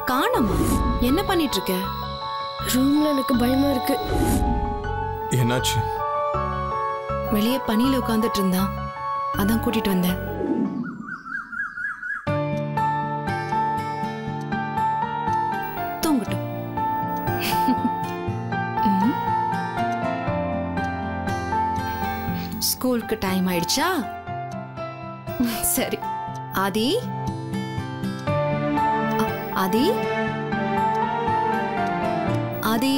காணோமா என்ன பண்ணிட்டு இருக்க ரூம்ல எனக்கு பயமா இருக்கு என்னாச்சு வெளியே பனியில உட்காந்துட்டு இருந்தான் அதான் கூட்டிட்டு வந்தேன் தூங்கட்டும் ம். ஸ்கூலுக்கு டைம் ஆயிடுச்சா ம், சரி ஆதி அ- ஆதி ஆதி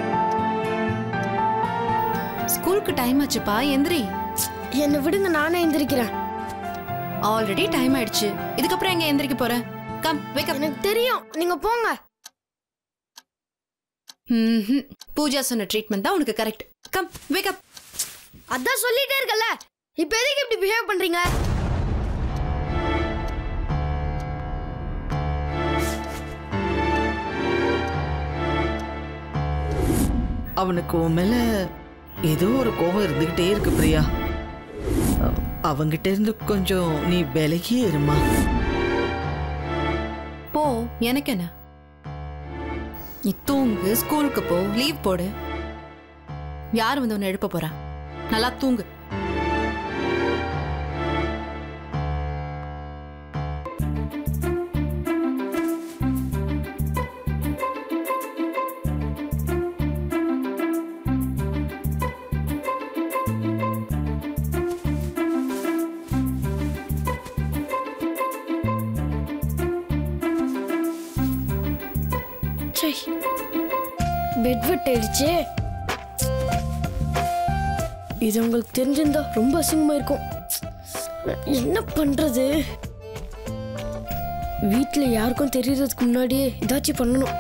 ஸ்கூலுக்கு டைம் ஆச்சுப்பா எந்திரி என்னை விடுங்க நானே எந்திரிக்கிறேன் ஆல்ரெடி டைம் ஆயிடுச்சு இதுக்கப்புறம் எங்க எந்திரிக்க போற கம் வேக் அப் எனக்கு தெரியும் நீங்க போங்க பூஜா சொன்ன ட்ரீட்மெண்ட் தான் உனக்கு கரெக்ட் கம் வேக் அப் அதான் சொல்லிட்டே இருக்கல இப்ப எதுக்கு இப்படி பிஹேவ் பண்றீங்க அவனுக்கு உன் மேல ஏதோ ஒரு கோபம் இருந்துகிட்டே இருக்கு பிரியா அ- அவங்கிட்ட இருந்து கொஞ்சம் நீ விலகியே இருமா போ எனக்கு என்ன நீ தூங்கு ஸ்கூலுக்கு போ லீவ் போடு யார் வந்து உன்னை எழுப்ப போறா நல்லா தூங்கு சே பெட் வெட் ஆயிடுச்சே இது உங்களுக்கு தெரிஞ்சிருந்தா ரொம்ப அசிங்கமா இருக்கும் என்ன பண்றது வீட்ல யாருக்கும் தெரியறதுக்கு முன்னாடியே ஏதாச்சும் பண்ணணும்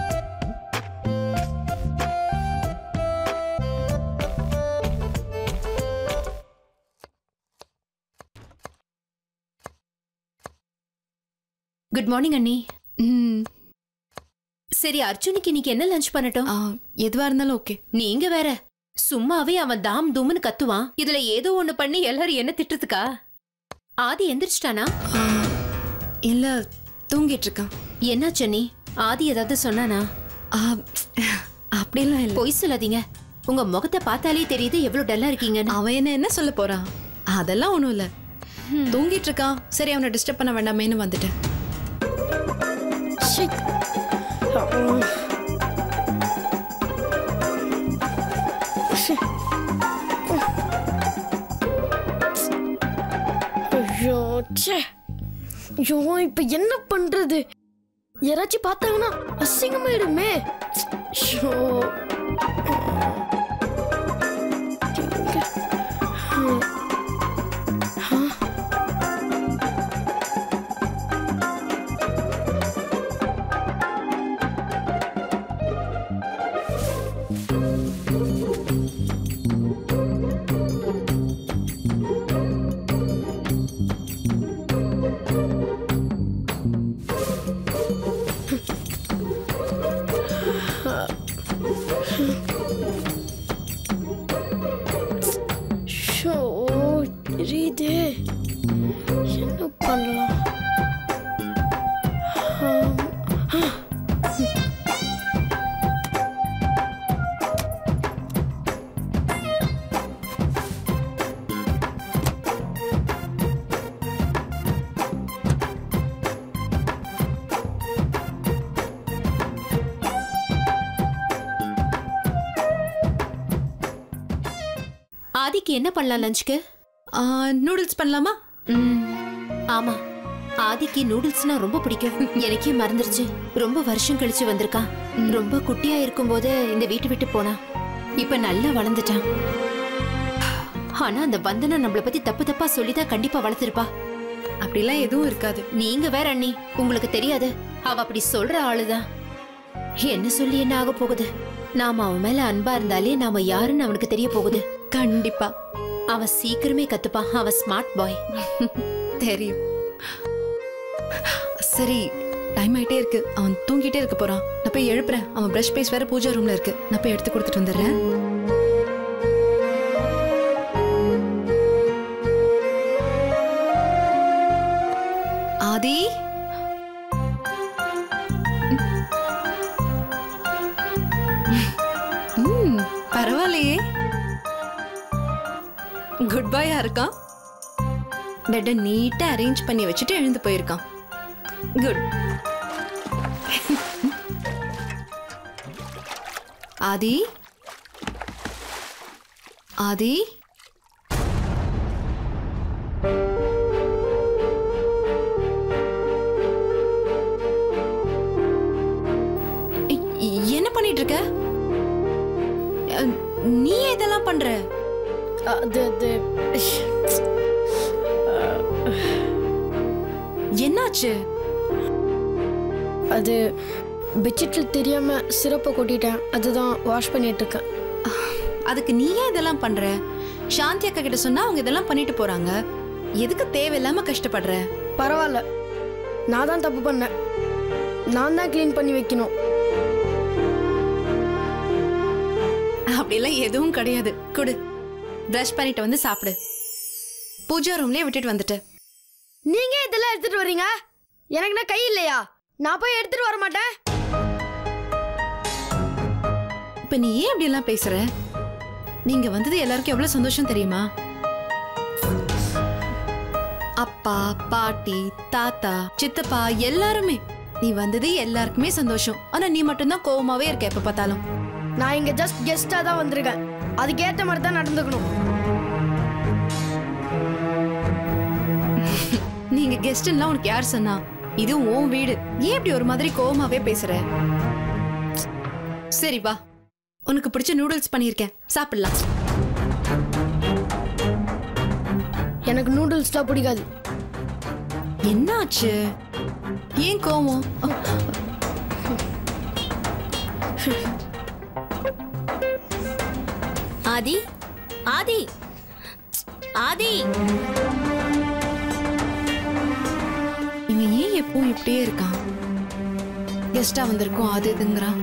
குட் மார்னிங் அண்ணி ம், சரி அர்ஜுனுக்கு இன்னைக்கு என்ன லஞ்ச் பண்ணட்டும் ஆ, எதுவா இருந்தாலும் ஓகே நீங்க வேற சும்மாவே அவன் தாம் தூம்னு கத்துவான் இதுல ஏதோ ஒண்ணு பண்ணி எல்லாரும் என்ன திட்டுறதுக்கா ஆதி எந்திரிச்சிட்டானா இல்ல தூங்கிட்டு இருக்கான் என்னாச்சு அண்ணி ஆதி ஏதாவது சொன்னானா ஆ, அப்படிலாம் இல்ல பொய் சொல்லாதீங்க உங்க முகத்தை பார்த்தாலே தெரியுது எவ்வளவு டல்லா இருக்கீங்கன்னு அவன் என்ன என்ன சொல்ல போறான் அதெல்லாம் ஒண்ணும் இல்ல தூங்கிட்டு இருக்கான் சரி அவனை டிஸ்டர்ப் பண்ண வேண்டாமேன்னு வந்துட்டேன் ஷே. ஷே. ஐயோ ச்சே ஐயோ இப்ப என்ன பண்றது யாராச்சும் பார்த்தாங்கன்னா அசிங்கமாயிடுமே ஐயோ ஷோ தெரியுதே என்ன பண்ணலாம் ஆம். ஆதிக்கு என்ன பண்ணலாம் லஞ்சுக்கு நூடுல்ஸ் பண்ணலாமா ஆமா ஆதிக்கு நூடுல்ஸ்னா ரொம்ப பிடிக்கும் எனக்கே மறந்துருச்சு ரொம்ப வருஷம் கழிச்சு வந்திருக்கான் ரொம்ப குட்டியா இருக்கும்போது இந்த வீட்டை விட்டு போனான் இப்ப நல்லா வளர்ந்துட்டான் ஆனா அந்த வந்தனா நம்மள பத்தி தப்பு தப்பா சொல்லிதான் கண்டிப்பா வளர்த்திருப்பா அப்படிலாம் எதுவும் இருக்காது நீங்க வேற அண்ணி உங்களுக்கு தெரியாது அவ அப்படி சொல்ற ஆளுதான் என்ன சொல்லி என்ன ஆக போகுது நாம அவன் மேல அன்பா இருந்தாலே நாம யாருன்னு அவனுக்கு தெரிய போகுது கண்டிப்பா அவன் சீக்கிரமே கத்துப்பான் அவன் ஸ்மார்ட் பாய் தெரியும் சரி டைம் ஆயிட்டே இருக்கு அவன் தூங்கிட்டே இருக்க போறான் நான் போய் எழுப்புறேன் அவன் பிரஷ் பேஸ் வேற பூஜா ரூம்ல இருக்கு நான் போய் எடுத்து கொடுத்துட்டு வந்துடுறேன் ஆதி ம். பரவாயில்லையே குட் பாயா இருக்கான் பெட்டை நீட்டா அரேஞ்ச் பண்ணி வச்சுட்டு எழுந்து போயிருக்கான் குட் ஆதி ஆதி இ- என்ன பண்ணிட்டு இருக்க அஹ், நீ இதெல்லாம் பண்ற அது அது என்னாச்சு அது பெட்ஷீட்டில் தெரியாம சிறப்பை கொட்டிட்டேன் அதுதான் வாஷ் பண்ணிட்டு இருக்கேன் அதுக்கு நீ ஏன் இதெல்லாம் பண்ற சாந்தி அக்கா கிட்ட சொன்னா அவங்க இதெல்லாம் பண்ணிட்டு போறாங்க எதுக்கு தேவையில்லாம கஷ்டப்படுற பரவாயில்ல நான் தான் தப்பு பண்ணேன் நான் தான் க்ளீன் பண்ணி வைக்கணும் அப்படிலாம் எதுவும் கிடையாது குடு ப்ரஷ் பண்ணிட்டு வந்து சாப்பிடு பூஜா ரூம்லயே விட்டுட்டு வந்துட்டு நீங்க இதெல்லாம் எடுத்துட்டு வர்றீங்க எனக்கு என்ன கை இல்லையா நான் போய் எடுத்துட்டு வர மாட்டேன் இப்ப நீ ஏன் இப்படி எல்லாம் பேசுற நீங்க வந்தது எல்லாருக்கும் எவ்வளவு சந்தோஷம் தெரியுமா அப்பா பாட்டி தாத்தா சித்தப்பா எல்லாருமே நீ வந்தது எல்லாருக்குமே சந்தோஷம் ஆனா நீ மட்டும்தான் கோவமாவே இருக்க எப்ப பார்த்தாலும் நான் இங்க ஜஸ்ட் கெஸ்டா தான் வந்திருக்கேன் அதுக்கேற்ற மாதிரி தான் நடந்துக்கணும் நீங்க கெஸ்ட்லாம் உனக்கு யார் சொன்னா இது உன் வீடு ஏன் இப்படி ஒரு மாதிரி கோவமாவே பேசுற சரி வா உனக்கு பிடிச்ச நூடுல்ஸ் பண்ணியிருக்கேன் சாப்பிடலாம் எனக்கு நூடுல்ஸ்லாம் பிடிக்காது என்னாச்சு ஏன் கோவம் ஆதி ஆதி ஆதி இவன் ஏன் எப்பவும் இப்படியே இருக்கான் கெஸ்டா வந்திருக்கோம் அது இதுங்கிறான்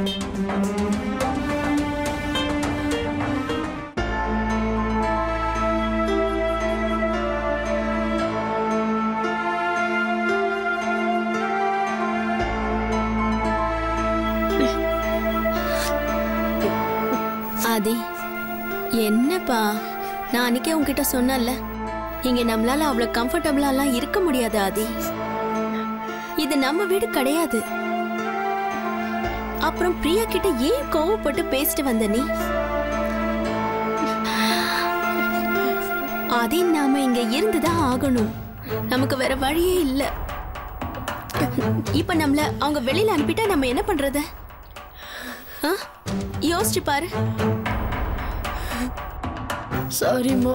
ஆதி என்னப்பா நான் அன்னைக்கே உன்கிட்ட சொன்னேன்ல இங்க நம்மளால அவ்வளவு கம்ஃபர்டபுளாலாம் இருக்க முடியாது ஆதி இது நம்ம வீடு கிடையாது அப்புறம் பிரியா கிட்ட ஏன் கோவப்பட்டு பேசிட்டு வந்த நீ ஆதி நாம இங்க இருந்துதான் ஆகணும் நமக்கு வேற வழியே இல்ல இப்ப நம்மள அவங்க வெளியில அனுப்பிட்டா நம்ம என்ன பண்றது ஆ? யோசிச்சு பாரு சாரிம்மா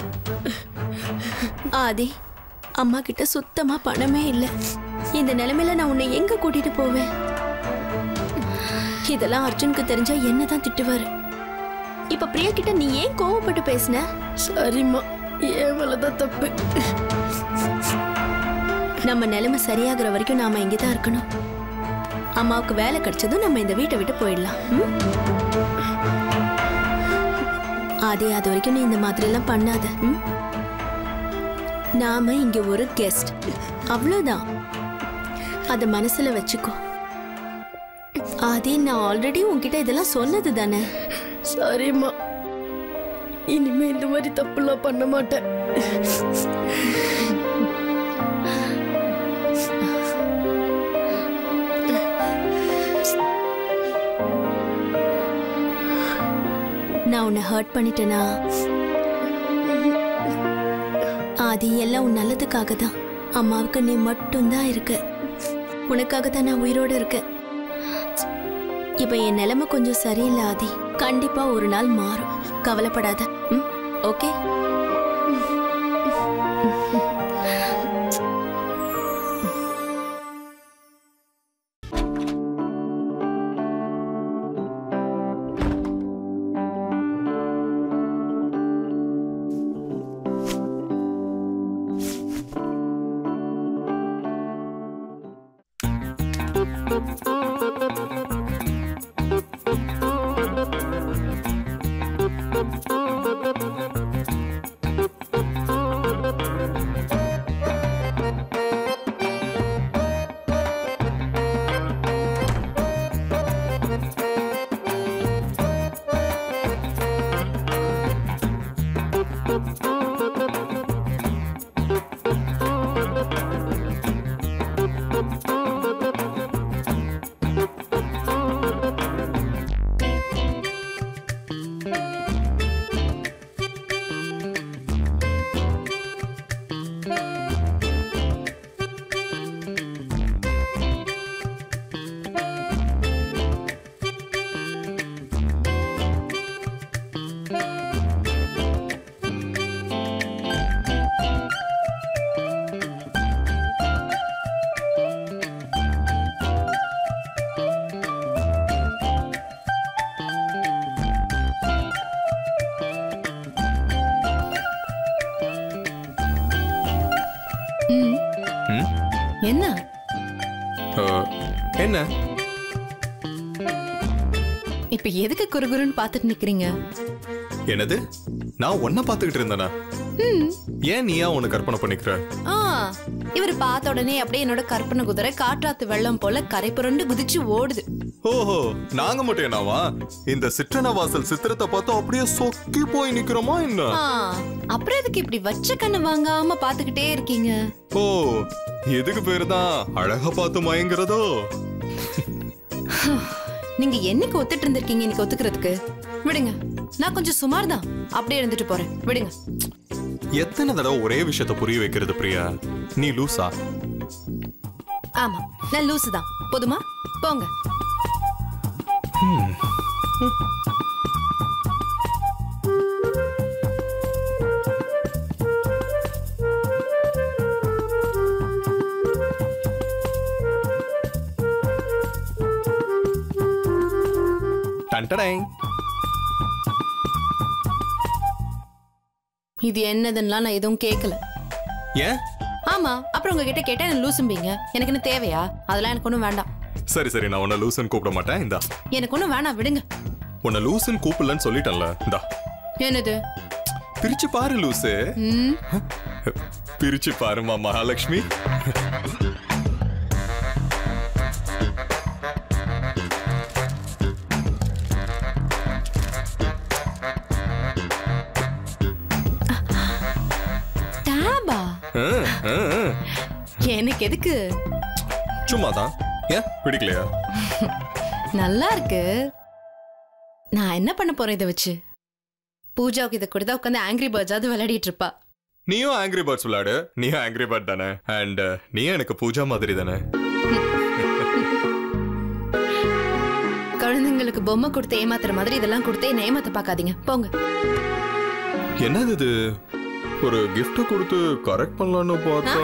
ஆதி அம்மா கிட்ட சுத்தமா பணமே இல்ல இந்த நிலைமையில நான் உன்னை எங்க கூட்டிட்டு போவேன் இதெல்லாம் அர்ஜுனுக்கு தெரிஞ்சா என்னதான் திட்டுவாரு இப்ப பிரியா கிட்ட நீ ஏன் கோவப்பட்டு பேசின சரிம்மா என் மேலதான் தப்பு நம்ம நிலைமை சரியாகிற வரைக்கும் நாம இங்கதான் இருக்கணும் அம்மாவுக்கு வேலை கிடைச்சதும் நம்ம இந்த வீட்டை விட்டு போயிடலாம் ம்? ஆதி அது வரைக்கும் நீ இந்த மாதிரி எல்லாம் பண்ணாத ம்? நாம இங்க ஒரு கெஸ்ட் அவ்வளவுதான் அத மனசுல வச்சுக்கோ ஆதி நான் ஆல்ரெடி உன்கிட்ட இதெல்லாம் சொன்னது தானே சாரிம்மா இனிமே இந்த மாதிரி தப்புலாம் பண்ண மாட்டேன் நான் உன்னை ஹர்ட் பண்ணிட்டேனா ஆதி எல்லாம் உன் நல்லதுக்காக தான் அம்மாவுக்கு நீ மட்டும்தான் இருக்க உனக்காக தான் நான் உயிரோட இருக்கேன் இப்ப என் நிலைமை கொஞ்சம் சரியில்லை ஆதி கண்டிப்பா ஒரு நாள் மாறும் கவலைப்படாத ம் ஓகே ம். ம்? என்ன அஹ், என்ன இப்ப எதுக்கு குறுகுறுன்னு பார்த்துட்டு நிக்கிறீங்க என்னது நான் ஒன்ன பாத்துக்கிட்டு இருந்தேனா ம். ஏன் நீயா உன்னை கற்பனை பண்ணிக்கிற ஆ இவர் பார்த்த உடனே அப்படியே என்னோட கற்பனை குதிரை காற்றாத்து வெள்ளம் போல கரை புரண்டு குதிச்சு ஓடுது ஓஹோ நாங்க மட்டும் என்னவா இந்த சிற்றன வாசல் சித்திரத்தை பார்த்து அப்படியே சொக்கி போய் நிக்கிறோமா என்ன ஆ, அப்புறம் எதுக்கு இப்படி வச்ச கண்ணு வாங்காம பாத்துக்கிட்டே இருக்கீங்க ஓ எதுக்கு பேரு தான் அழகா பார்த்து மயங்குறதோ நீங்க என்னைக்கு ஒத்துட்டு இருந்திருக்கீங்க இன்னைக்கு ஒத்துக்கிறதுக்கு விடுங்க நான் கொஞ்சம் சுமார் தான் அப்படியே இருந்துட்டு போறேன் விடுங்க எத்தனை தடவை ஒரே விஷயத்த புரிய வைக்கிறது பிரியா நீ லூசா ஆமா நான் லூசு தான் போதுமா போங்க டன்டடை இது என்னதுன்னெலாம் நான் எதுவும் கேட்கல ஏன் ஆமா அப்புறம் உங்ககிட்ட கேட்டா என்ன லூசும்பீங்க எனக்கு என்ன தேவையா அதெல்லாம் எனக்கு ஒன்றும் வேண்டாம் சரி சரி நான் உன்னை லூசன் கூப்பிட மாட்டேன் இந்தா எனக்கு ஒன்றும் வேணாம் விடுங்க உன்னை லூசன் கூப்பிடலன்னு சொல்லிட்டேன்ல இந்தா என்னது பிரிச்சு பாரு லூசு ம் பிரிச்சு பாருமா மகாலட்சுமி டேபா ஆ, ஆ, ஆ. எனக்கு எதுக்கு சும்மாதான் ஏன் பிடிக்கலையா நல்லா இருக்கு நான் என்ன பண்ண போறேன் இதை வச்சு பூஜாவுக்கு இதை கொடுத்தா உட்காந்து ஆங்கிரி பேர்ட்ஸாவது விளையாடிட்டு இருப்பா நீயும் ஆங்கிரி பேர்ட்ஸ் விளையாடு நீயும் ஆங்கிரி பேர்ட் தானே அண்ட் நீயும் எனக்கு பூஜா மாதிரி தானே குழந்தைங்களுக்கு பொம்மை கொடுத்து ஏமாத்துற மாதிரி இதெல்லாம் கொடுத்து என்ன ஏமாத்த பார்க்காதீங்க போங்க என்னது இது ஒரு gift கொடுத்து கரெக்ட் பண்ணலாம்னு பார்த்தா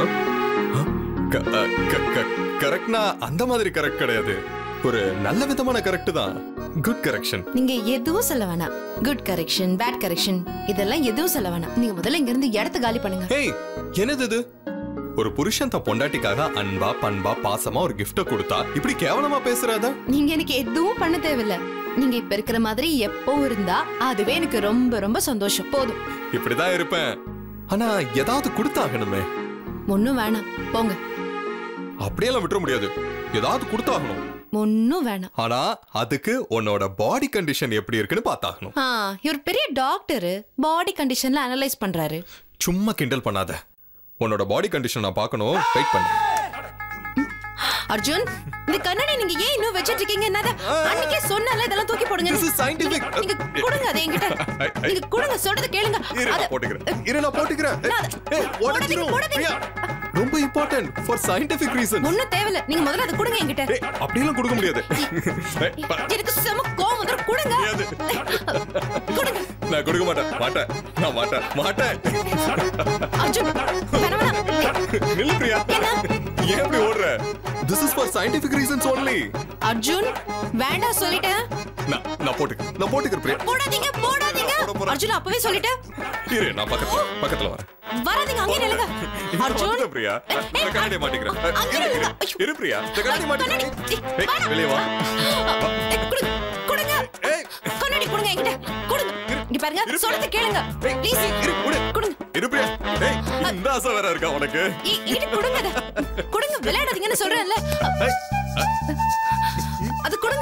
கரெக்ட்னா அந்த மாதிரி கரெக்ட் கிடையாது ஒரு நல்ல விதமான கரெக்ட் தான் குட் கரெக்ஷன் நீங்க எதுவும் சொல்ல வேணாம் குட் கரெக்ஷன் பேட் கரெக்ஷன் இதெல்லாம் எதுவும் சொல்ல வேணாம் நீங்க முதல்ல இங்க இருந்து இடத்த காலி பண்ணுங்க ஹேய் என்னது இது ஒரு புருஷன் தன் பொண்டாட்டிக்காக அன்பா பண்பா பாசமா ஒரு gift கொடுத்தா இப்படி கேவலமா பேசுறாத நீங்க எனக்கு எதுவும் பண்ண தேவையில்ல நீங்க இப்ப இருக்கிற மாதிரி எப்போ இருந்தா அதுவே எனக்கு ரொம்ப ரொம்ப சந்தோஷம் போதும் இப்படிதான் இருப்பேன் ஆனா ஏதாவது கொடுத்தாகணுமே ஒன்னும் வேணாம் போங்க அப்படியெல்லாம் விட்டுற முடியாது ஏதாவது கொடுத்தாகணும் ஒன்னும் வேணாம் ஆனா அதுக்கு உன்னோட பாடி கண்டிஷன் எப்படி இருக்குன்னு பார்த்தாகணும் ஆ இவர் பெரிய டாக்டர் பாடி கண்டிஷன்ல அனலைஸ் பண்றாரு சும்மா கிண்டல் பண்ணாத உன்னோட பாடி கண்டிஷன் நான் பார்க்கணும் வெயிட் பண்ணு அர்ஜுன் இந்த கண்ணாடி நீங்க ஏன் இன்னும் வச்சிட்டு இருக்கீங்க என்னது அன்னைக்கே சொன்னல இதெல்லாம் தூக்கி போடுங்க This is scientific. நீங்க- நீங்க கொடுங்க அதை என்கிட்ட நீங்க கொடுங்க சொல்றது கேளுங்க இரு அத- நான் போட்டுக்கிறேன் இரு நான் போட்டுக்கிறேன் நான் அதை- ஏய், உடைஞ்சிரும். போடாதீங்க, பிரியா, ரொம்ப இம்பார்ட்டன்ட் ஃபார் சயின்டிபிக் ரீசன் ஒண்ணும் தேவையில்ல நீங்க முதல்ல அதை கொடுங்க என்கிட்ட ஏய் அப்படியெல்லாம் கொடுக்க முடியாது ஏய், ப- எனக்கு செம கோவம் வந்துரும் கொடுங்க முடியாது. கொடுங்க நான் கொடுக்க மாட்டேன் மாட்டேன் நான் மாட்டேன் மாட்டேன் அர்ஜுன் வேணாம் வேணாம் நில்லு பிரியா ஏன் இப்படி ஓடுற this is for scientific reasons only Arjun வேண்டாம் சொல்லிட்டேன் நான் நான் போட்டுக்க நான் போட்டுக்கிறேன் பிரியா போடாதீங்க போடாதீங்க போட போறேன். அர்ஜுன் அப்பவே சொல்லிட்டேன் இரு நான் பக்கத்துல பக்கத்துல வரேன் வராதீங்க அங்கே நில்லுங்க இங்க அர்ஜுன் வந்துட்டேன் பிரியா இந்த கண்ணாடி மாட்டிக்கிறேன் அங்கே இரு, நில்லுங்க. இரு. இரு பிரியா இந்த கண்ணாடி மாட்டிக்கிறேன் கண்ணாடி. ஏய், வேணாம். வெளியே வா ஏய், கொடுங்க கொடுங்க ஏய் கண்ணாடி கொடுங்க என்கிட்ட கொடுங்க இங்க பாருங்க இரு. சொல்றது கேளுங்க ஏய், ப்ளீஸ் ஏய், இரு, கொடு. கொடுங்க இரு பிரியா ஏய் இந்த ஆசை வேற இருக்கா உனக்கு இ- இது கொடுங்க அத. கொடுங்க விளையாடாதீங்கன்னு சொல்றேன்ல ஏய், அது கொடுங்க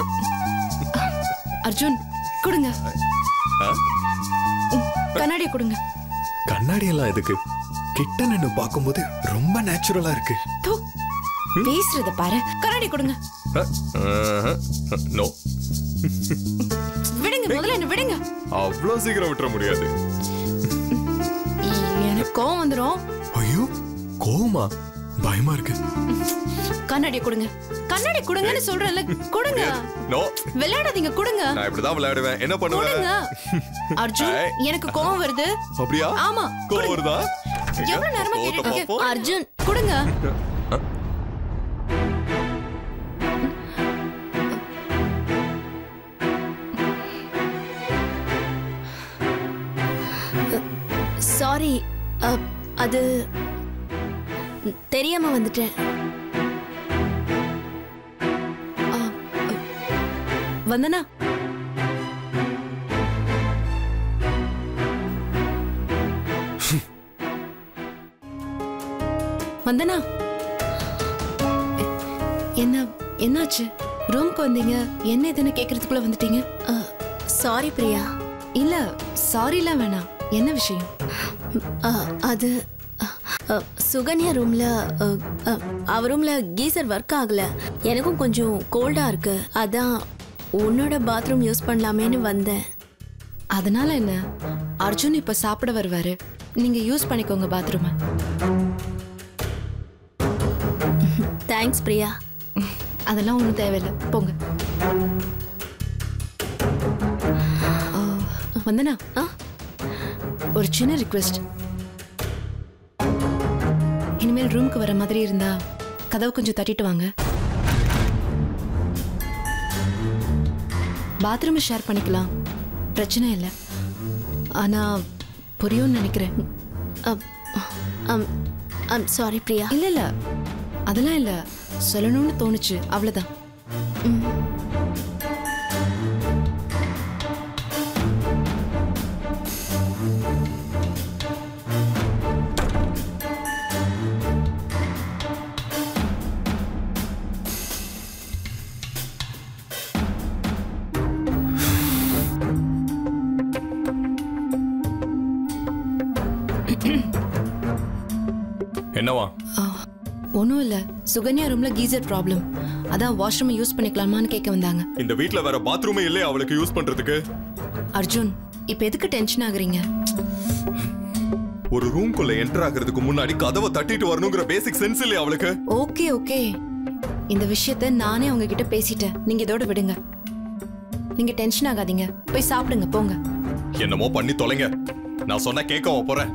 அர்ஜுன் கொடுங்க ஆ? கண்ணாடியை கொடுங்க கண்ணாடி எல்லாம் எதுக்கு கிட்ட நின்னு பார்க்கும்போது ரொம்ப நேச்சுரலா இருக்கு தூ பேசுறத பாரு கண்ணாடி கொடுங்க நோ விடுங்க விடுங்க முதல்ல என்ன விடுங்க அவ்வளோ சீக்கிரம் விட்டுற முடியாது எனக்கு கோவம் வந்துரும் ஐயோ கோவமா பயமா இருக்கு கண்ணாடியை கொடுங்க கண்ணாடி கொடுங்கன்னு சொல்றேன்ல கொடுங்க நோ விளையாடாதீங்க கொடுங்க நான் இப்படிதான் விளையாடுவேன் என்ன பண்ணுவேன் கொடுங்க அர்ஜுன் ஏய். எனக்கு கோவம் வருது அப்படியா ஆமா கோவம் வருதா எவ்வளவு நேரமா கோவத்தை கேட்டுட்டு இருக்கேன். பார்ப்போம். அர்ஜுன் கொடுங்க சாரி அது ம், தெரியாம வந்துட்டேன் வந்தனா வந்தனா எ- என்ன என்னாச்சு ரூம்க்கு வந்தீங்க என்ன இதுன்னு கேக்குறதுக்குள்ள வந்துட்டீங்க சாரி பிரியா இல்ல சாரிலாம் வேணாம் என்ன விஷயம் அ, அது அ, அ, சுகன்யா ரூம்ல அ, அ, அவ ரூம்ல கீசர் ஒர்க் ஆகல எனக்கும் கொஞ்சம் கோல்டா இருக்கு அதான் உன்னோட பாத்ரூம் யூஸ் பண்ணலாமேன்னு வந்தேன் அதனால என்ன அர்ஜுன் இப்ப சாப்பிட வருவாரு நீங்க யூஸ் பண்ணிக்கோங்க பாத்ரூம் தேங்க்ஸ் பிரியா அதெல்லாம் ஒண்ணும் தேவையில்லை போங்க ஆ, வந்தனா ஆ? ஒரு சின்ன ரிக்வெஸ்ட் இனிமேல் ரூமுக்கு வர மாதிரி இருந்தா கதவு கொஞ்சம் தட்டிட்டு வாங்க பாத்ரூமை ஷேர் பண்ணிக்கலாம் பிரச்சனை இல்லை ஆனா புரியும்னு நினைக்கிறேன் சாரி பிரியா இல்ல இல்ல அதெல்லாம் இல்ல சொல்லணும்னு தோணுச்சு அவ்வளவுதான் என்னவா ஒன்றும் இல்லை சுகன்யா ரூம்ல கீசர் ப்ராப்ளம் அதான் வாஷ்ரூமை யூஸ் பண்ணிக்கலாமான்னு கேட்க வந்தாங்க இந்த வீட்ல வேற பாத்ரூமே இல்லையா அவளுக்கு யூஸ் பண்றதுக்கு அர்ஜுன் இப்போ எதுக்கு டென்ஷன் ஆகுறீங்க ஒரு ரூம்குள்ள என்டர் ஆகுறதுக்கு முன்னாடி கதவை தட்டிட்டு வரணுங்கிற பேசிக் சென்ஸ் இல்லையா அவளுக்கு ஓகே ஓகே இந்த விஷயத்த நானே அவங்க கிட்ட பேசிட்டேன் நீங்க இதோட விடுங்க நீங்க டென்ஷன் ஆகாதீங்க போய் சாப்பிடுங்க போங்க என்னமோ பண்ணி தொலைங்க நான் சொன்னா கேட்கவா போறேன்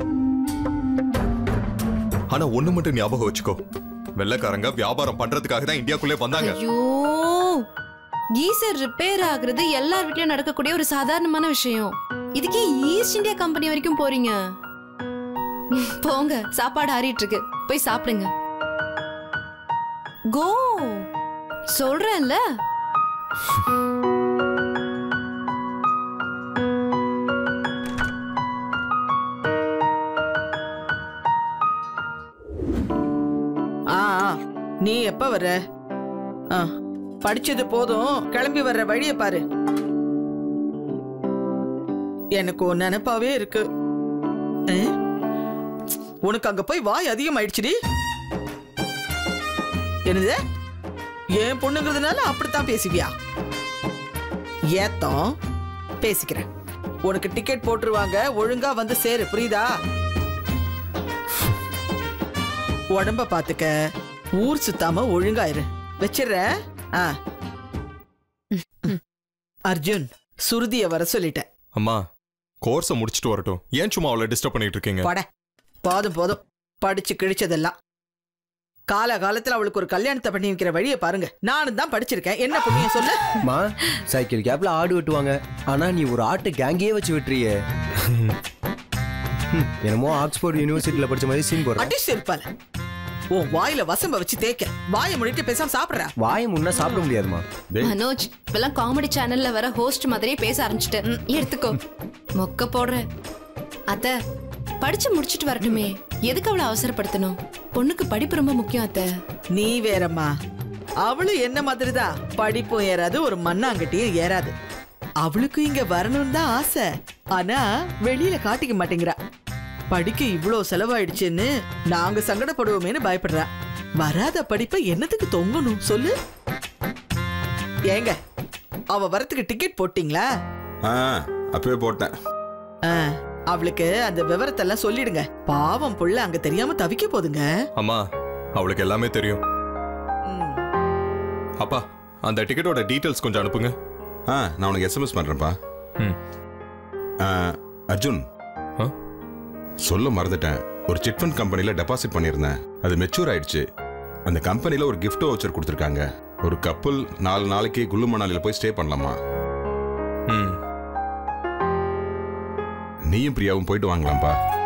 ஆனா ஒண்ணு மட்டும் ஞாபகம் வச்சுக்கோ வெள்ளைக்காரங்க வியாபாரம் பண்றதுக்காக தான் இந்தியாக்குள்ளே வந்தாங்க ஐயோ கீசர் ரிப்பேர் ஆகுறது எல்லார் வீட்லயும் நடக்கக்கூடிய ஒரு சாதாரணமான விஷயம் இதுக்கே ஈஸ்ட் இந்தியா கம்பெனி வரைக்கும் போறீங்க போங்க சாப்பாடு ஆறிட்டு இருக்கு போய் சாப்பிடுங்க கோ சொல்றேன்ல ஆ ஆ, நீ எப்ப வர்ற ஆ படிச்சது போதும் கிளம்பி வர்ற வழிய பாரு எனக்கு ஒரு நினைப்பாவே இருக்கு ஆ? உனக்கு அங்க போய் வாய் அதிகமாயிடுச்சுடி என்னது என் பொண்ணுங்கிறதுனால அப்படித்தான் பேசுவியா ஏத்தம் பேசிக்கிறேன் உனக்கு டிக்கெட் போட்டுருவாங்க ஒழுங்கா வந்து சேரு புரியுதா உடம்ப பாத்துக்க ஊர் சுத்தாம ஒழுங்கா இரு வச்சிடுறேன் ஆ அர்ஜுன் சுருதிய வர சொல்லிட்டேன் அம்மா கோர்ஸை முடிச்சுட்டு வரட்டும் ஏன் சும்மா அவளை டிஸ்டர்ப் பண்ணிட்டு இருக்கீங்க பட போதும் போதும் படிச்சு கிழிச்சதெல்லாம் கால காலத்துல அவளுக்கு ஒரு கல்யாணத்தை பண்ணி வைக்கிற வழியை பாருங்க நானும் தான் படிச்சிருக்கேன் என்ன புண்ணியம் சொல்லு மா சைக்கிள் கேப்ல ஆடு வெட்டுவாங்க ஆனா நீ ஒரு ஆட்டு கேங்கே வச்சு வெட்டுறியே ஹம், என்னமோ ஆக்ஸ்போர்ட் யூனிவர்சிட்டியில படிச்ச மாதிரி சீன் போடுற அடிச்சு இருப்பால உன் வாயில வசம்ப வச்சு தேய்க்க வாயை முடிட்டு பேசாம சாப்பிடுற வாயை முன்ன சாப்பிட முடியாதுமா டேய் மனோஜ் இப்பெல்லாம் காமெடி சேனல்ல வர ஹோஸ்ட் மாதிரியே பேச ஆரம்பிச்சிட்டேன் எடுத்துக்கோ மொக்க போடுற அத்த படிச்சு முடிச்சிட்டு வரட்டுமே எதுக்கு அவளை அவசரப்படுத்தணும் பொண்ணுக்கு படிப்பு ரொம்ப முக்கியம் அத்த நீ வேறம்மா அவளும் என்ன மாதிரிதான் படிப்பும் ஏறாது ஒரு மண்ணாங்கட்டியும் ஏறாது அவளுக்கு இங்க வரணும்னு தான் ஆசை ஆனா வெளியில காட்டிக்க மாட்டேங்கிறா படிக்க இவ்ளோ செலவாயிடுச்சுன்னு நாங்க சங்கடப்படுவோமேன்னு பயப்படுறா வராத படிப்பை என்னத்துக்கு தொங்கணும் சொல்லு ஏங்க அவ வரத்துக்கு டிக்கெட் போட்டீங்களா ஆ அப்பவே போட்டேன் ஆ, அவளுக்கு அந்த விவரத்தெல்லாம் சொல்லிடுங்க பாவம் புள்ள அங்க தெரியாம தவிக்க போதுங்க அம்மா அவளுக்கு எல்லாமே தெரியும் ம். அப்பா அந்த டிக்கெட்டோட டீட்டெயில்ஸ் கொஞ்சம் அனுப்புங்க ஆ நான் உனக்கு எஸ்எம்எஸ் பண்றேன்ப்பா ம். ஆ, அர்ஜுன் ஆ? சொல்ல மறந்துட்டேன் ஒரு சிட் ஃபண்ட் கம்பெனில டெபாசிட் பண்ணியிருந்தேன் அது மெச்சூர் ஆயிடுச்சு அந்த கம்பெனில ஒரு gift வவுச்சர் கொடுத்துருக்காங்க ஒரு கப்பல் நாலு நாளைக்கு குல்லு மணாலில போய் ஸ்டே பண்ணலாமா ம் நீயும் பிரியாவும் போயிட்டு வாங்கலாம்ப்பா